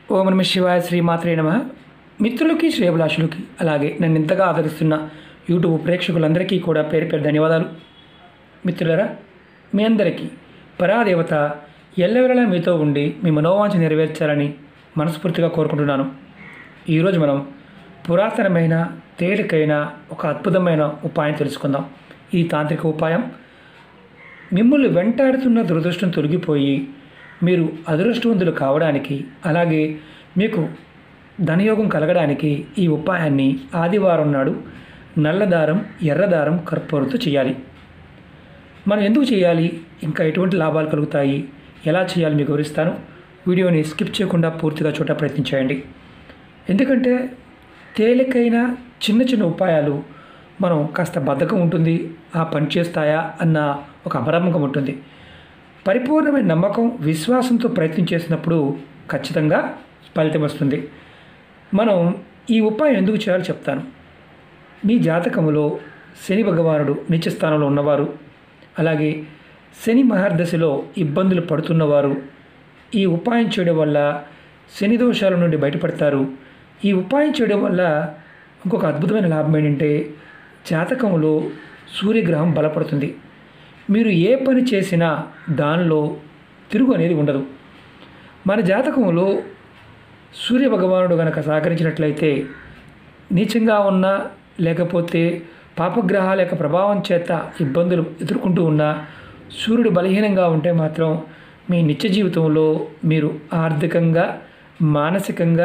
ఓం నమ శివాయ శ్రీమాత్రే నమ మిత్రులకి శ్రేయభిలాషులకి అలాగే నన్ను ఇంతగా ఆదరిస్తున్న యూట్యూబ్ ప్రేక్షకులందరికీ కూడా పేరు పేరు ధన్యవాదాలు మిత్రులరా మీ అందరికీ పరాదేవత ఎల్లవెల్లలా మీతో ఉండి మీ మనోవాంఛ నెరవేర్చాలని మనస్ఫూర్తిగా కోరుకుంటున్నాను ఈరోజు మనం పురాతనమైన తేలికైన ఒక అద్భుతమైన ఉపాయం తెలుసుకుందాం ఈ తాంత్రిక ఉపాయం మిమ్మల్ని వెంటాడుతున్న దురదృష్టం తొలగిపోయి మీరు అదృష్టవంతులు కావడానికి అలాగే మీకు ధనయోగం కలగడానికి ఈ ఉపాయాన్ని ఆదివారం నాడు నల్లదారం ఎర్రదారం కర్పూరంతో చేయాలి మనం ఎందుకు చేయాలి ఇంకా ఎటువంటి లాభాలు కలుగుతాయి ఎలా చేయాలి మీకు వివరిస్తాను వీడియోని స్కిప్ చేయకుండా పూర్తిగా చూడ ప్రయత్నించేయండి ఎందుకంటే తేలికైన చిన్న చిన్న ఉపాయాలు మనం కాస్త బద్ధకం ఉంటుంది ఆ పని చేస్తాయా అన్న ఒక అపనమ్మకం ఉంటుంది పరిపూర్ణమైన నమ్మకం విశ్వాసంతో ప్రయత్నం చేసినప్పుడు ఖచ్చితంగా ఫలితం వస్తుంది మనం ఈ ఉపాయం ఎందుకు చేయాలో చెప్తాను మీ జాతకములో శని భగవానుడు నిత్యస్థానంలో ఉన్నవారు అలాగే శని మహర్దశలో ఇబ్బందులు పడుతున్నవారు ఈ ఉపాయం చేయడం వల్ల శని దోషాల నుండి బయటపడతారు ఈ ఉపాయం చేయడం వల్ల ఇంకొక అద్భుతమైన లాభం ఏంటంటే జాతకంలో సూర్యగ్రహం బలపడుతుంది మీరు ఏ పని చేసినా దానిలో తిరుగు అనేది ఉండదు మన జాతకంలో సూర్య భగవానుడు కనుక సహకరించినట్లయితే నీచంగా ఉన్నా లేకపోతే పాపగ్రహాల యొక్క ప్రభావం చేత ఇబ్బందులు ఎదుర్కొంటూ ఉన్నా సూర్యుడు బలహీనంగా ఉంటే మాత్రం మీ నిత్య జీవితంలో మీరు ఆర్థికంగా మానసికంగా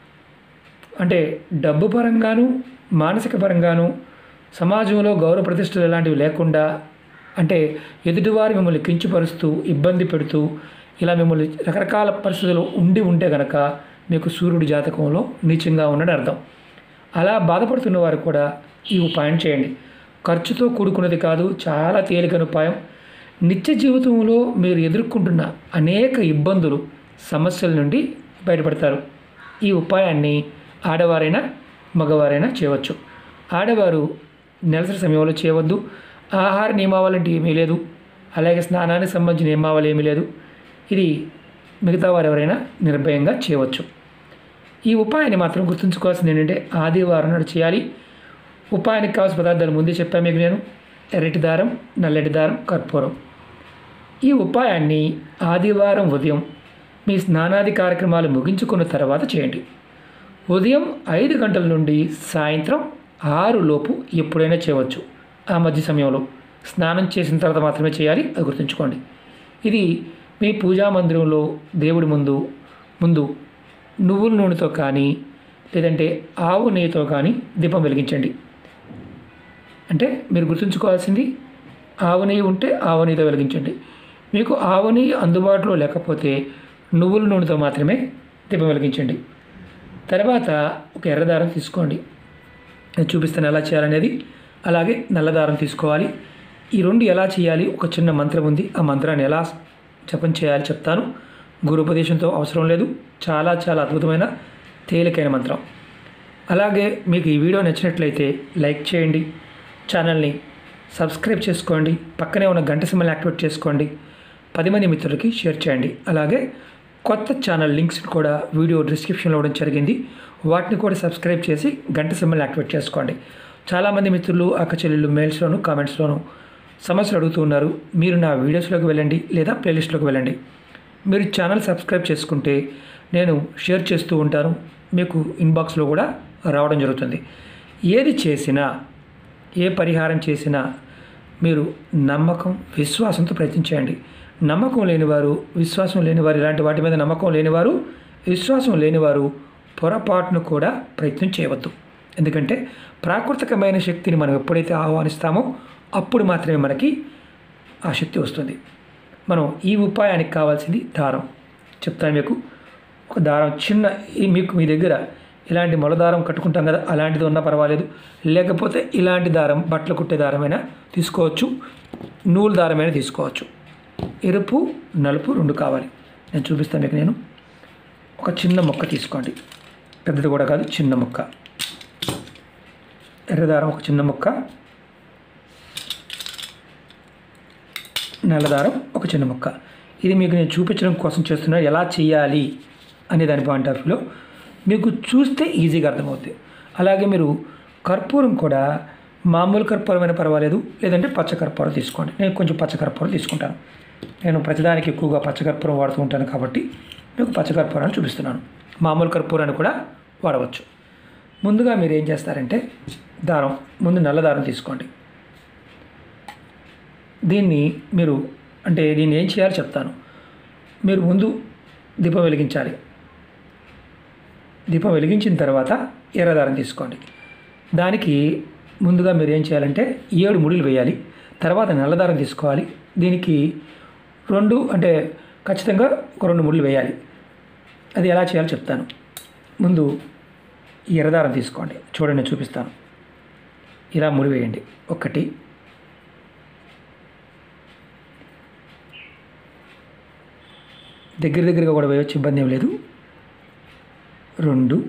అంటే డబ్బు పరంగాను మానసిక పరంగాను సమాజంలో గౌరవ ప్రతిష్టలు ఇలాంటివి లేకుండా అంటే ఎదుటివారు మిమ్మల్ని కించుపరుస్తూ ఇబ్బంది పెడుతూ ఇలా మిమ్మల్ని రకరకాల పరిస్థితులు ఉండి ఉంటే గనక మీకు సూర్యుడి జాతకంలో నీచంగా ఉన్నది అర్థం అలా బాధపడుతున్న వారు కూడా ఈ ఉపాయం చేయండి ఖర్చుతో కూడుకున్నది కాదు చాలా తేలికైన ఉపాయం నిత్య జీవితంలో మీరు ఎదుర్కొంటున్న అనేక ఇబ్బందులు సమస్యల నుండి బయటపడతారు ఈ ఉపాయాన్ని ఆడవారైనా మగవారైనా చేయవచ్చు ఆడవారు నెలసరి సమయంలో చేయవద్దు ఆహార నియమావళి అంటే ఏమీ లేదు అలాగే స్నానానికి సంబంధించిన నియమావళి ఏమీ లేదు ఇది మిగతా వారు ఎవరైనా నిర్భయంగా చేయవచ్చు ఈ ఉపాయాన్ని మాత్రం గుర్తుంచుకోవాల్సింది ఏంటంటే ఆదివారం నాడు చేయాలి ఉపాయానికి కావాల్సిన పదార్థాలు ముందే చెప్పాను మీకు నేను ఎర్రటి దారం నల్లటి దారం కర్పూరం ఈ ఉపాయాన్ని ఆదివారం ఉదయం మీ స్నానాది కార్యక్రమాలు ముగించుకున్న తర్వాత చేయండి ఉదయం ఐదు గంటల నుండి సాయంత్రం ఆరు లోపు ఎప్పుడైనా చేయవచ్చు ఆ మధ్య సమయంలో స్నానం చేసిన తర్వాత మాత్రమే చేయాలి అది గుర్తుంచుకోండి ఇది మీ పూజా మందిరంలో దేవుడి ముందు ముందు నువ్వుల నూనెతో కానీ లేదంటే ఆవు నెయ్యితో కానీ దీపం వెలిగించండి అంటే మీరు గుర్తుంచుకోవాల్సింది ఆవు నెయ్యి ఉంటే ఆవు నెయ్యితో వెలిగించండి మీకు ఆవు నెయ్యి అందుబాటులో లేకపోతే నువ్వుల నూనెతో మాత్రమే దీపం వెలిగించండి తర్వాత ఒక ఎర్రదారం తీసుకోండి నేను చూపిస్తాను ఎలా చేయాలనేది అలాగే నల్లదారం తీసుకోవాలి ఈ రెండు ఎలా చేయాలి ఒక చిన్న మంత్రం ఉంది ఆ మంత్రాన్ని ఎలా జపం చేయాలి చెప్తాను గురుపదేశంతో అవసరం లేదు చాలా చాలా అద్భుతమైన తేలికైన మంత్రం అలాగే మీకు ఈ వీడియో నచ్చినట్లయితే లైక్ చేయండి ఛానల్ని సబ్స్క్రైబ్ చేసుకోండి పక్కనే ఉన్న గంట సింబల్ యాక్టివేట్ చేసుకోండి పది మంది మిత్రులకి షేర్ చేయండి అలాగే కొత్త ఛానల్ లింక్స్ కూడా వీడియో డిస్క్రిప్షన్లో ఇవ్వడం జరిగింది వాటిని కూడా సబ్స్క్రైబ్ చేసి గంట సింబల్ యాక్టివేట్ చేసుకోండి చాలామంది మిత్రులు అక్క చెల్లెళ్ళు మెయిల్స్లోను కామెంట్స్లోను సమస్యలు అడుగుతూ ఉన్నారు మీరు నా వీడియోస్లోకి వెళ్ళండి లేదా ప్లేలిస్ట్లోకి వెళ్ళండి మీరు ఛానల్ సబ్స్క్రైబ్ చేసుకుంటే నేను షేర్ చేస్తూ ఉంటాను మీకు ఇన్బాక్స్లో కూడా రావడం జరుగుతుంది ఏది చేసినా ఏ పరిహారం చేసినా మీరు నమ్మకం విశ్వాసంతో ప్రయత్నించండి నమ్మకం లేనివారు విశ్వాసం లేనివారు ఇలాంటి వాటి మీద నమ్మకం లేనివారు విశ్వాసం లేనివారు పొరపాటును కూడా ప్రయత్నం చేయవద్దు ఎందుకంటే ప్రాకృతికమైన శక్తిని మనం ఎప్పుడైతే ఆహ్వానిస్తామో అప్పుడు మాత్రమే మనకి ఆ శక్తి వస్తుంది మనం ఈ ఉపాయానికి కావాల్సింది దారం చెప్తాను మీకు ఒక దారం చిన్న ఈ మీకు మీ దగ్గర ఇలాంటి మొల దారం కట్టుకుంటాం కదా అలాంటిది ఉన్నా పర్వాలేదు లేకపోతే ఇలాంటి దారం బట్టలు కుట్టే దారమైనా తీసుకోవచ్చు నూలు దారమైనా తీసుకోవచ్చు ఎరుపు నలుపు రెండు కావాలి నేను చూపిస్తాను మీకు నేను ఒక చిన్న మొక్క తీసుకోండి పెద్దది కూడా కాదు చిన్న మొక్క ఎర్రదారం ఒక చిన్న మొక్క నల్లదారం ఒక చిన్న ముక్క ఇది మీకు నేను చూపించడం కోసం చేస్తున్నా ఎలా చేయాలి అనే దాని పాయింట్ ఆఫ్ వ్యూలో మీకు చూస్తే ఈజీగా అర్థమవుతుంది అలాగే మీరు కర్పూరం కూడా మామూలు కర్పూరమైన పర్వాలేదు లేదంటే పచ్చ కర్పూరం తీసుకోండి నేను కొంచెం పచ్చ కర్పూరం తీసుకుంటాను నేను ప్రతిదానికి ఎక్కువగా పచ్చ కర్పూరం వాడుతూ ఉంటాను కాబట్టి మీకు పచ్చ కర్పూరాన్ని చూపిస్తున్నాను మామూలు కర్పూరాన్ని కూడా వాడవచ్చు ముందుగా మీరు ఏం చేస్తారంటే దారం ముందు నల్ల దారం తీసుకోండి దీన్ని మీరు అంటే దీన్ని ఏం చేయాలో చెప్తాను మీరు ముందు దీపం వెలిగించాలి దీపం వెలిగించిన తర్వాత ఎర్రదారం తీసుకోండి దానికి ముందుగా మీరు ఏం చేయాలంటే ఏడు ముడులు వేయాలి తర్వాత నల్లదారం తీసుకోవాలి దీనికి రెండు అంటే ఖచ్చితంగా ఒక రెండు ముడులు వేయాలి అది ఎలా చేయాలో చెప్తాను ముందు ఈ ఎర్రదారం తీసుకోండి చూడండి నేను చూపిస్తాను ఇలా ముడి వేయండి ఒకటి దగ్గర దగ్గరగా కూడా వేయవచ్చు ఇబ్బంది ఏం లేదు రెండు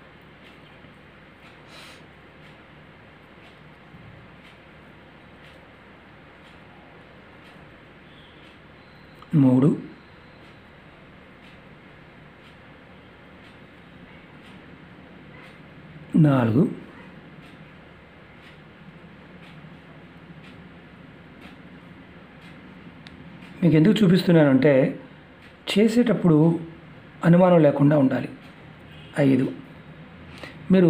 మూడు నాలుగు మీకు ఎందుకు చూపిస్తున్నానంటే చేసేటప్పుడు అనుమానం లేకుండా ఉండాలి ఐదు మీరు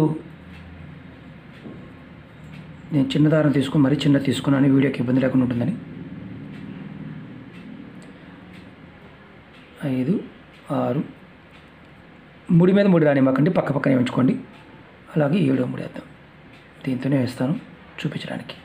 నేను చిన్న దారం తీసుకుని మరీ చిన్న తీసుకున్నాను వీడియోకి ఇబ్బంది లేకుండా ఉంటుందని ఐదు ఆరు ముడి మీద ముడి రానివ్వకండి పక్క పక్కనే ఉంచుకోండి అలాగే ఏడో ముడి వేద్దాం దీంతోనే వేస్తాను చూపించడానికి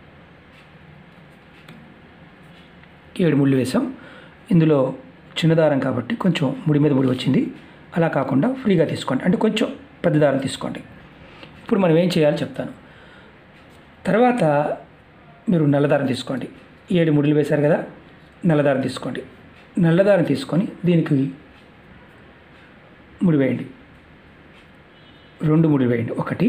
ఏడు ముళ్ళు వేసాం ఇందులో చిన్న దారం కాబట్టి కొంచెం ముడి మీద ముడి వచ్చింది అలా కాకుండా ఫ్రీగా తీసుకోండి అంటే కొంచెం పెద్ద దారం తీసుకోండి ఇప్పుడు మనం ఏం చేయాలో చెప్తాను తర్వాత మీరు నల్లదారం తీసుకోండి ఏడు ముడులు వేశారు కదా నల్లదారం తీసుకోండి నల్లదారం తీసుకొని దీనికి ముడి వేయండి రెండు ముడి వేయండి ఒకటి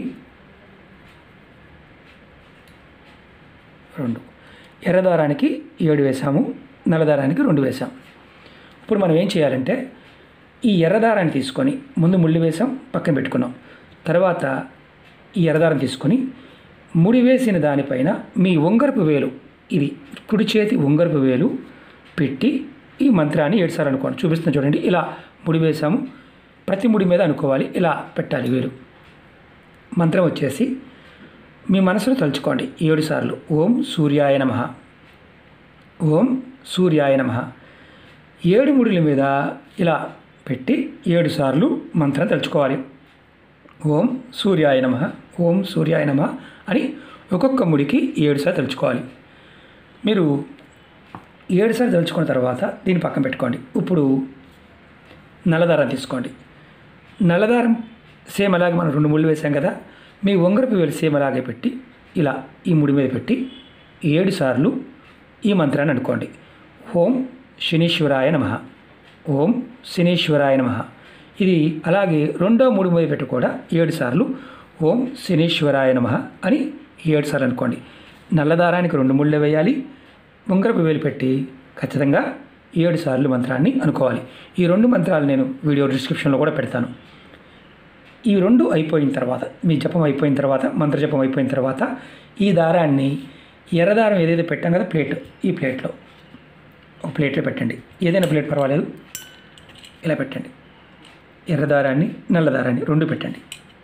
రెండు ఎర్రదారానికి ఏడు వేసాము నల్లదారానికి రెండు వేసాం ఇప్పుడు మనం ఏం చేయాలంటే ఈ ఎర్రదారాన్ని తీసుకొని ముందు ముళ్ళు వేసాం పక్కన పెట్టుకున్నాం తర్వాత ఈ ఎర్రదారం తీసుకొని ముడి వేసిన దానిపైన మీ ఉంగరపు వేలు ఇది కుడి చేతి ఉంగరపు వేలు పెట్టి ఈ మంత్రాన్ని ఏడుసార్లు అనుకోండి చూపిస్తున్నా చూడండి ఇలా ముడి వేసాము ప్రతి ముడి మీద అనుకోవాలి ఇలా పెట్టాలి వేలు మంత్రం వచ్చేసి మీ మనసులో తలుచుకోండి ఏడు సార్లు ఓం సూర్యాయ నమ ఓం సూర్యాయ నమ ఏడు ముడుల మీద ఇలా పెట్టి ఏడు సార్లు మంత్రం తలుచుకోవాలి ఓం సూర్యాయ నమ ఓం సూర్యాయ నమ అని ఒక్కొక్క ముడికి ఏడు సార్లు తలుచుకోవాలి మీరు ఏడు సార్లు తలుచుకున్న తర్వాత దీన్ని పక్కన పెట్టుకోండి ఇప్పుడు నల్లదారం తీసుకోండి నల్లదారం సేమ్ అలాగే మనం రెండు ముళ్ళు వేసాం కదా మీ ఉంగరపు వేలు సేమ్ అలాగే పెట్టి ఇలా ఈ ముడి మీద పెట్టి ఏడు సార్లు ఈ మంత్రాన్ని అనుకోండి ఓం శనీశ్వరాయ నమ ఓం శనీశ్వరాయ నమ ఇది అలాగే రెండో మూడు మీద పెట్టి కూడా ఏడు సార్లు ఓం శనీశ్వరాయ నమ అని ఏడు సార్లు అనుకోండి నల్లదారానికి రెండు ముళ్ళు వేయాలి ఉంగరపు వేలు పెట్టి ఖచ్చితంగా ఏడు సార్లు మంత్రాన్ని అనుకోవాలి ఈ రెండు మంత్రాలు నేను వీడియో డిస్క్రిప్షన్లో కూడా పెడతాను ఈ రెండు అయిపోయిన తర్వాత మీ జపం అయిపోయిన తర్వాత మంత్ర జపం అయిపోయిన తర్వాత ఈ దారాన్ని ఎర్రదారం ఏదైతే పెట్టాం కదా ప్లేట్ ఈ ప్లేట్లో ఒక ప్లేట్లో పెట్టండి ఏదైనా ప్లేట్ పర్వాలేదు ఇలా పెట్టండి ఎర్రదారాన్ని నల్లదారాన్ని రెండు పెట్టండి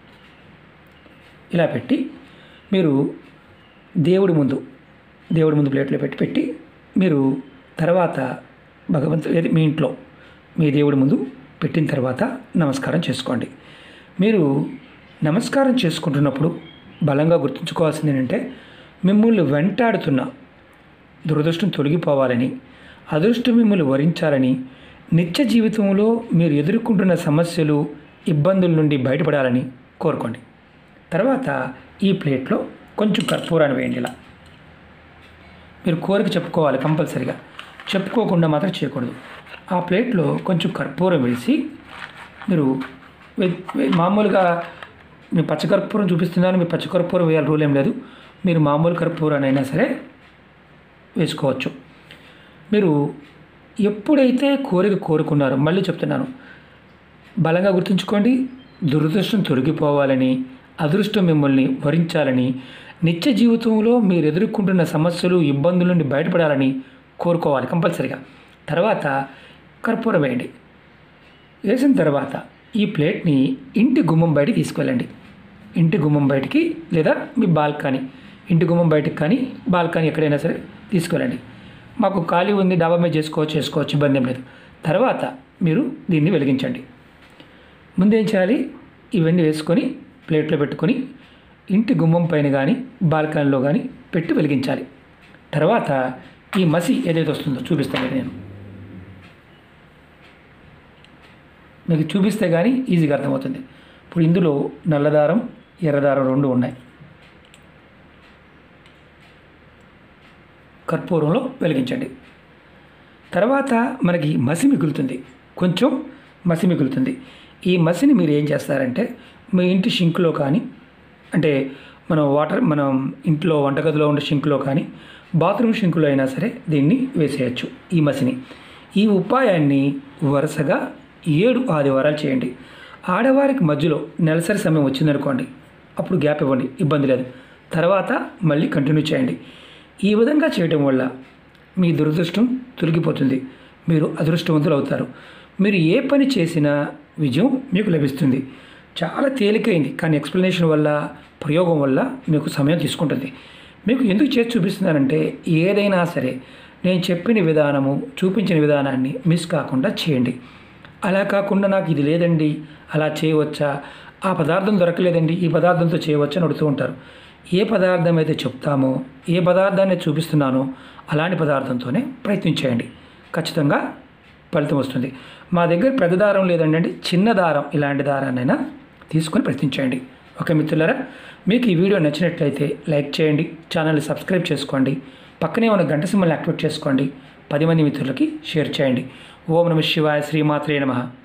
ఇలా పెట్టి మీరు దేవుడి ముందు దేవుడి ముందు ప్లేట్లో పెట్టి పెట్టి మీరు తర్వాత భగవంతుడు ఏది మీ ఇంట్లో మీ దేవుడి ముందు పెట్టిన తర్వాత నమస్కారం చేసుకోండి మీరు నమస్కారం చేసుకుంటున్నప్పుడు బలంగా గుర్తుంచుకోవాల్సింది ఏంటంటే మిమ్మల్ని వెంటాడుతున్న దురదృష్టం తొలగిపోవాలని అదృష్టం మిమ్మల్ని వరించాలని నిత్య జీవితంలో మీరు ఎదుర్కొంటున్న సమస్యలు ఇబ్బందుల నుండి బయటపడాలని కోరుకోండి తర్వాత ఈ ప్లేట్లో కొంచెం కర్పూరాన్ని వేయండి ఇలా మీరు కోరిక చెప్పుకోవాలి కంపల్సరిగా చెప్పుకోకుండా మాత్రం చేయకూడదు ఆ ప్లేట్లో కొంచెం కర్పూరం వేసి మీరు వే- వే- మామూలుగా మీ పచ్చకర్పూరం చూపిస్తున్నాను మీ పచ్చకర్పూరం వేయాలి రూల్ ఏం లేదు మీరు మామూలు కర్పూరాన్ని అయినా సరే వేసుకోవచ్చు మీరు ఎప్పుడైతే కోరిక కోరుకున్నారో మళ్ళీ చెప్తున్నాను బలంగా గుర్తుంచుకోండి దురదృష్టం తొలగిపోవాలని అదృష్టం మిమ్మల్ని వరించాలని నిత్య జీవితంలో మీరు ఎదుర్కొంటున్న సమస్యలు ఇబ్బందుల నుండి బయటపడాలని కోరుకోవాలి కంపల్సరిగా తర్వాత కర్పూరం వేయండి వేసిన తర్వాత ఈ ప్లేట్ని ఇంటి గుమ్మం బయటికి తీసుకెళ్ళండి ఇంటి గుమ్మం బయటికి లేదా మీ బాల్కనీ ఇంటి గుమ్మం బయటికి కానీ బాల్కనీ ఎక్కడైనా సరే తీసుకెళ్ళండి మాకు ఖాళీ ఉంది డాబా మీద చేసుకోవచ్చు చేసుకోవచ్చు ఇబ్బంది ఏం లేదు తర్వాత మీరు దీన్ని వెలిగించండి ముందేం చేయాలి ఇవన్నీ వేసుకొని ప్లేట్లో పెట్టుకొని ఇంటి గుమ్మం పైన కానీ బాల్కనీలో కానీ పెట్టి వెలిగించాలి తర్వాత ఈ మసి ఏదైతే వస్తుందో చూపిస్తాను నేను మీకు చూపిస్తే కానీ ఈజీగా అర్థమవుతుంది ఇప్పుడు ఇందులో నల్లదారం ఎర్రదారం రెండు ఉన్నాయి కర్పూరంలో వెలిగించండి తర్వాత మనకి మసి మిగులుతుంది కొంచెం మసి మిగులుతుంది ఈ మసిని మీరు ఏం చేస్తారంటే మీ ఇంటి షింక్లో కానీ అంటే మనం వాటర్ మనం ఇంట్లో వంటగదిలో ఉండే షింక్లో కానీ బాత్రూమ్ షింకులో అయినా సరే దీన్ని వేసేయచ్చు ఈ మసిని ఈ ఉపాయాన్ని వరుసగా ఏడు ఆదివారాలు చేయండి ఆడవారికి మధ్యలో నెలసరి సమయం వచ్చిందనుకోండి అప్పుడు గ్యాప్ ఇవ్వండి ఇబ్బంది లేదు తర్వాత మళ్ళీ కంటిన్యూ చేయండి ఈ విధంగా చేయడం వల్ల మీ దురదృష్టం తొలగిపోతుంది మీరు అదృష్టవంతులు అవుతారు మీరు ఏ పని చేసినా విజయం మీకు లభిస్తుంది చాలా తేలికైంది కానీ ఎక్స్ప్లెనేషన్ వల్ల ప్రయోగం వల్ల మీకు సమయం తీసుకుంటుంది మీకు ఎందుకు చేసి చూపిస్తున్నానంటే ఏదైనా సరే నేను చెప్పిన విధానము చూపించిన విధానాన్ని మిస్ కాకుండా చేయండి అలా కాకుండా నాకు ఇది లేదండి అలా చేయవచ్చా ఆ పదార్థం దొరకలేదండి ఈ పదార్థంతో చేయవచ్చా అని అడుగుతూ ఉంటారు ఏ పదార్థం అయితే చెప్తామో ఏ పదార్థాన్ని చూపిస్తున్నానో అలాంటి పదార్థంతోనే ప్రయత్నించేయండి ఖచ్చితంగా ఫలితం వస్తుంది మా దగ్గర పెద్ద దారం లేదండి అంటే చిన్న దారం ఇలాంటి దారాన్నైనా తీసుకొని ప్రయత్నించండి ఓకే మిత్రులారా మీకు ఈ వీడియో నచ్చినట్లయితే లైక్ చేయండి ఛానల్ని సబ్స్క్రైబ్ చేసుకోండి పక్కనే ఉన్న గంట సింబల్ని యాక్టివేట్ చేసుకోండి పది మంది మిత్రులకి షేర్ చేయండి ఓం నమ శివాయ శ్రీమాత్రే నమః